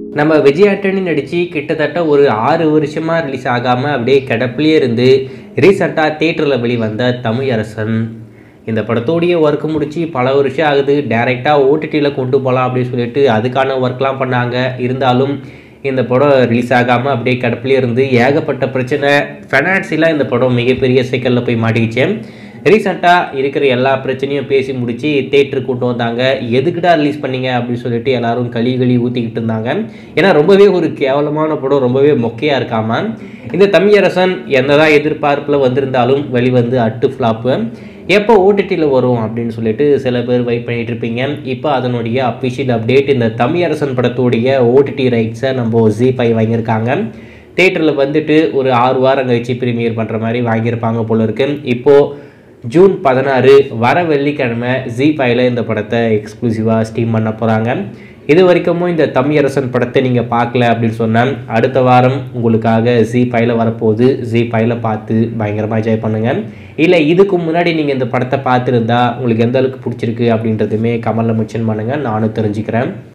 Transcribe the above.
நம்ம விஜய் ஆண்டனி நடித்து கிட்டத்தட்ட ஒரு ஆறு வருஷமாக ரிலீஸ் ஆகாமல் அப்படியே கிடப்பிலே இருந்து ரீசெண்டாக தேட்டரில் வெளிவந்த தமிழ் அரசன் இந்த படத்தோடைய ஒர்க் முடிச்சு பல வருஷம் ஆகுது டைரெக்டாக ஓடிடியில் கொண்டு போகலாம் அப்படின்னு சொல்லிட்டு அதுக்கான ஒர்க்லாம் பண்ணாங்க இருந்தாலும் இந்த படம் ரிலீஸ் ஆகாமல் அப்படியே கிடப்பிலே இருந்து ஏகப்பட்ட பிரச்சனை ஃபைனான்சியலாக இந்த படம் மிகப்பெரிய சிக்கலில் போய் மாட்டிக்கிச்சேன் ரீசெண்டாக இருக்கிற எல்லா பிரச்சனையும் பேசி முடிச்சு தேட்டருக்கு கொண்டு வந்தாங்க எதுக்குடா ரிலீஸ் பண்ணீங்க அப்படின்னு சொல்லிட்டு எல்லாரும் களி களி ஊற்றிக்கிட்டு இருந்தாங்க ஏன்னா ரொம்பவே ஒரு கேவலமான படம் ரொம்பவே மொக்கையாக இருக்காம இந்த தமிழரசன் என்னதான் எதிர்பார்ப்பில் வந்திருந்தாலும் வெளிவந்து அட்டு ஃப்ளாப்பு எப்போ ஓடிடியில் வரும் அப்படின்னு சொல்லிட்டு சில பேர் வெயிட் பண்ணிட்டு இருப்பீங்க இப்போ அதனுடைய அஃபிஷியல் அப்டேட் இந்த தமிழரசன் படத்துடைய ஓடிடி ரைட்ஸை நம்ம ஜி ஃபைவ் வாங்கியிருக்காங்க தேட்டரில் வந்துட்டு ஒரு ஆறு வாரம் கழிச்சு ப்ரீமியர் பண்ணுற மாதிரி வாங்கியிருப்பாங்க போல இருக்கு இப்போது ஜூன் பதினாறு வர வெள்ளிக்கிழமை ஜி ஃபைவ்ல இந்த படத்தை எக்ஸ்க்ளூசிவாக ஸ்டீம் பண்ண போகிறாங்க இது வரைக்கும் இந்த தமிழரசன் படத்தை நீங்கள் பார்க்கல அப்படின்னு சொன்னால் அடுத்த வாரம் உங்களுக்காக ஜி ஃபைவ்ல வரப்போகுது ஜி ஃபைவ்ல பார்த்து பயங்கரமாக என்ஜாய் பண்ணுங்கள் இல்லை இதுக்கு முன்னாடி நீங்கள் இந்த படத்தை பார்த்துருந்தா உங்களுக்கு எந்த அளவுக்கு பிடிச்சிருக்கு அப்படின்றதுமே கமலில் மென்ஷன் பண்ணுங்கள் நானும் தெரிஞ்சுக்கிறேன்